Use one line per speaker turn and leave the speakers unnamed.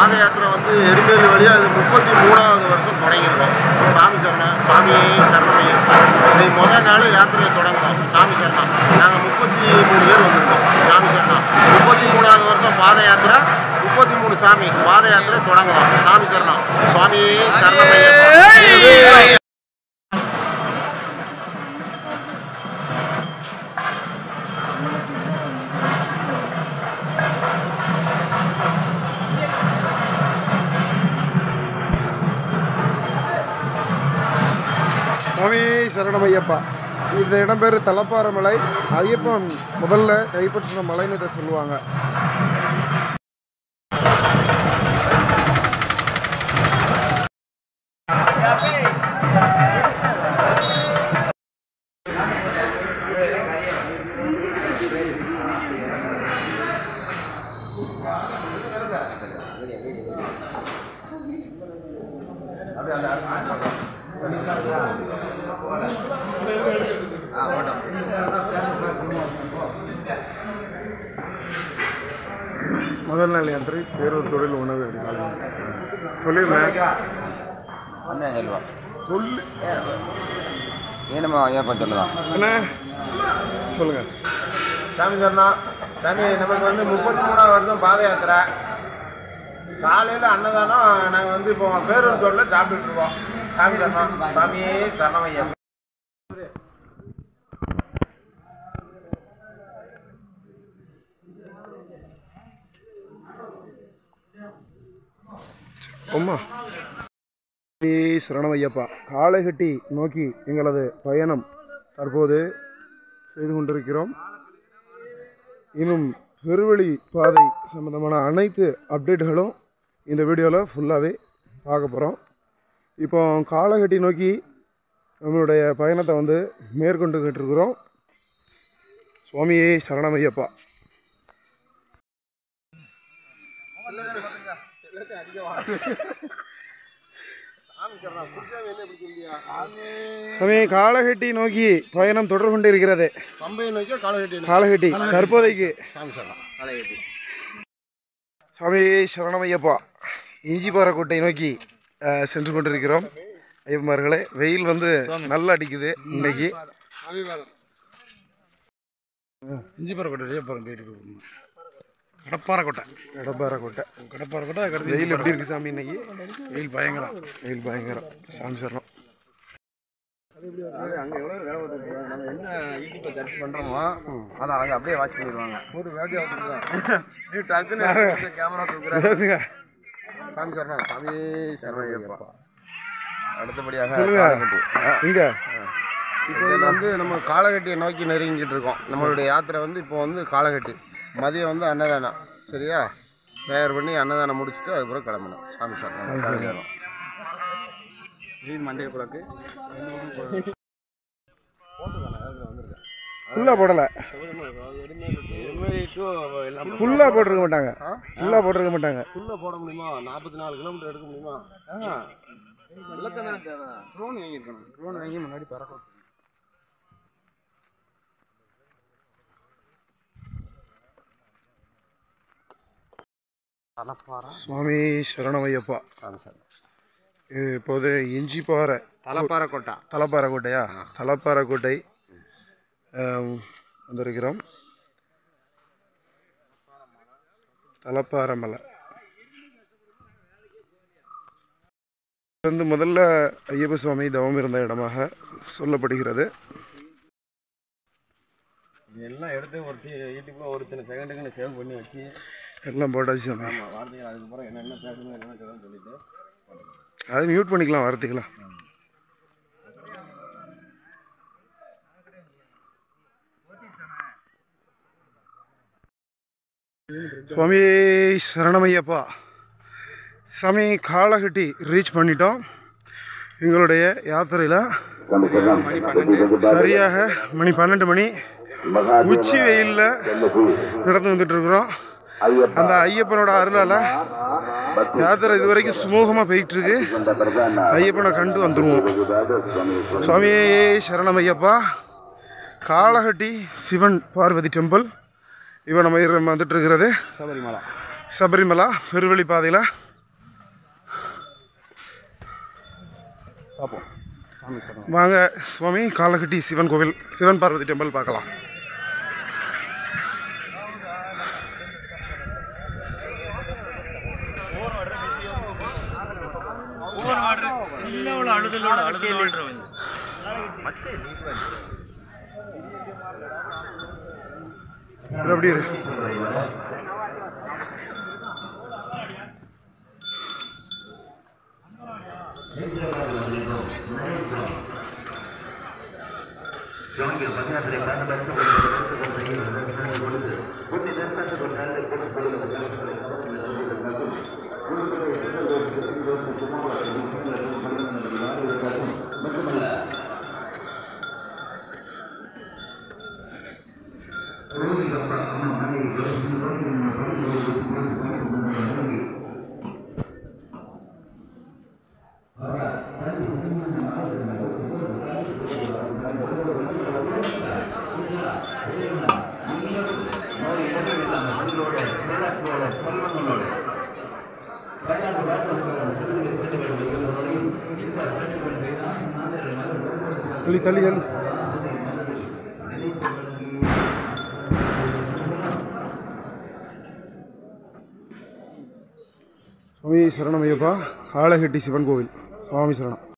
பாத யாத்திரை வந்து எரிமேலி வழியாக இது முப்பத்தி மூணாவது வருஷம் தொடங்கியிருக்கோம் சாமி சரணம் சாமியே சரணமையப்பா இன்னைக்கு முதல் நாள் யாத்திரையை தொடங்கணும் சாமி சரணம் நாங்கள் முப்பத்தி மூணு பேர் வந்திருக்கோம் சாமி சரணம் முப்பத்தி மூணாவது வருஷம் பாத யாத்திரை முப்பத்தி மூணு சாமி பாத யாத்திரை தொடங்கணும் சாமி சரணம் சுவாமியே சரணமையப்பா
சுவாமி சரணம் ஐயப்பா இந்த இடம் பேர் தலப்பாறை மலை ஐயப்பன் முதல்ல கைப்பற்றின மலைன்னு இதை சொல்லுவாங்க முதல் நாள் யாத்திரை பேரூர் தொழில் உணவு தொழில்
அண்ணன் சொல்லுவா
தொழில்
ಏನಮ್ಮ ಅಯ್ಯಪ್ಪ சொல்லலாம்
என்ன சொல்லுங்க
சாமி சரணம் சாமி நமக்கு வந்து முப்பத்தி மூணாவது வருஷம் பாத யாத்திரை காலையில் அன்னதானம் நாங்கள் வந்து இப்போ பேரூர் தோட்டில் சாப்பிட்டுட்டு இருக்கோம் சாமி சரணம் சாமியே சரணம் ஐயா
அம்மா ஏய் சரணம் ஐயப்பா காளைகட்டி நோக்கி எங்களது பயணம் தற்போது செய்து கொண்டிருக்கிறோம் இன்னும் பெருவழி பாதை சம்பந்தமான அனைத்து அப்டேட்டுகளும் இந்த வீடியோவில் ஃபுல்லாகவே பார்க்க போகிறோம் இப்போ காளைகட்டி நோக்கி நம்மளுடைய பயணத்தை வந்து மேற்கொண்டுகிட்டு இருக்கிறோம் சுவாமியே சரணம் ஐயப்பா
சாமி சரணம் புருஷாமி என்ன இப்படி சொல்லியா
சுவாமி காளைகட்டி நோக்கி பயணம் தொடர்பு கொண்டு இருக்கிறது
பம்பையை நோக்கியா காலகட்டி
காலகட்டி தற்போதைக்கு
சாமி சரணம்
சுவாமி சரணமையப்பா இஞ்சிப்பாறைக்கோட்டை நோக்கி அஹ், சென்று கொண்டிருக்கிறோம் ஐயப்பமார்களே வெயில் வந்து நல்லா அடிக்குது இன்னைக்கு
இஞ்சிப்பாறைக்கோட்டை ஐயப்பரம் போயிட்டு கடப்பாறைக்கோட்டை
கடப்பாறைக்கோட்டை
கடப்பாறைக்கோட்டை கடந்து
வெயில் எப்படி இருக்கு சாமி இன்னைக்கு
வெயில் பயங்கரம்
வெயில் பயங்கரம் சாமி சரணம்
நம்ம என்ன யூடியூப்ல சர்ச் பண்றோமோ அதை அவங்க அப்படியே வாட்ச் பண்ணிடுவாங்க
ஒரு வேடியா வந்துருக்கா
நீ டக்குன்னு கேமரா தூக்குற
பேசுங்க
சாமி சரணம் சாமியே சரணம் ஐயப்பா
அடுத்தபடியாக
சொல்லுங்க.
காளைகட்டி.
இங்க
இப்போ இது வந்து நம்ம காலகட்டியை நோக்கி நெருங்கிட்டு இருக்கோம் நம்மளுடைய யாத்திரை வந்து இப்போ வந்து காலகட்டி மதியம் வந்து அன்னதானம் சரியா தயார் பண்ணி அன்னதானம் முடிச்சுட்டு அதுக்கப்புறம் கிளம்பணும் சாமி சரணம்
ஃபுல்லாக போடலை ஃபுல்லாக போட்டிருக்க மாட்டாங்க ஃபுல்லாக போட்டிருக்க மாட்டாங்க
ஃபுல்லாக போட முடியுமா நாற்பத்தி நாலு கிலோமீட்டர் எடுக்க முடியுமா
ட்ரோன் வாங்கியிருக்கணும் ட்ரோன் வாங்கி முன்னாடி பறக்கும்
சுவாமி சரணமையப்பா
சாமி சரணம்
இது இப்போது இஞ்சிப்பாறை
தலைப்பாறை கோட்டா
தலப்பாறை கோட்டையா தலப்பாறை கோட்டை ஆம், வந்திருக்கிறோம் தலப்பாறை மலை இது வந்து முதல்ல ஐயப்ப சுவாமி தவம் இருந்த இடமாக சொல்லப்படுகிறது
எல்லாம் எடுத்து ஒரு யூடியூப்ல ஒரு சில செகண்டுக்கு சேவ் பண்ணி வச்சு
எல்லாம் போட்டாச்சு சாமி
ஆமாம் வார்த்தைகள் அதுக்கப்புறம் என்னென்ன பேசணும் என்னென்ன சொல்லணும்னு சொல்லிட்டு
அது மியூட் பண்ணிக்கலாம் வார்த்தைக்கலாம் சுவாமி சரணமையப்பா சாமி காலகட்டி ரீச் பண்ணிட்டோம் எங்களுடைய யாத்திரையில் சரியாக மணி பன்னெண்டு மணி உச்சி வெயிலில் நடந்து வந்துட்டு இருக்கிறோம் அந்த ஐயப்பனோட அருளால் யாத்திரை இது வரைக்கும் சுமூகமாக போயிட்டு இருக்கு ஐயப்பனை கண்டு வந்துடுவோம் சுவாமியே சரணம் ஐயப்பா காளகட்டி சிவன் பார்வதி டெம்பிள் இவன் நம்ம இரு- வந்துட்டு இருக்கிறது
சபரிமலை
சபரிமலா பெருவழி பாதையில்
பார்ப்போம் சாமி சரணம்
வாங்க சுவாமி காலகட்டி சிவன் கோவில் சிவன் பார்வதி டெம்பிள் பார்க்கலாம் இது எப்படி இருக்கு தள்ளி தள்ளி தள்ளி சுவாமி சரணம் ஐயப்பா காலகட்டி சிவன் கோவில் சுவாமி சரணம்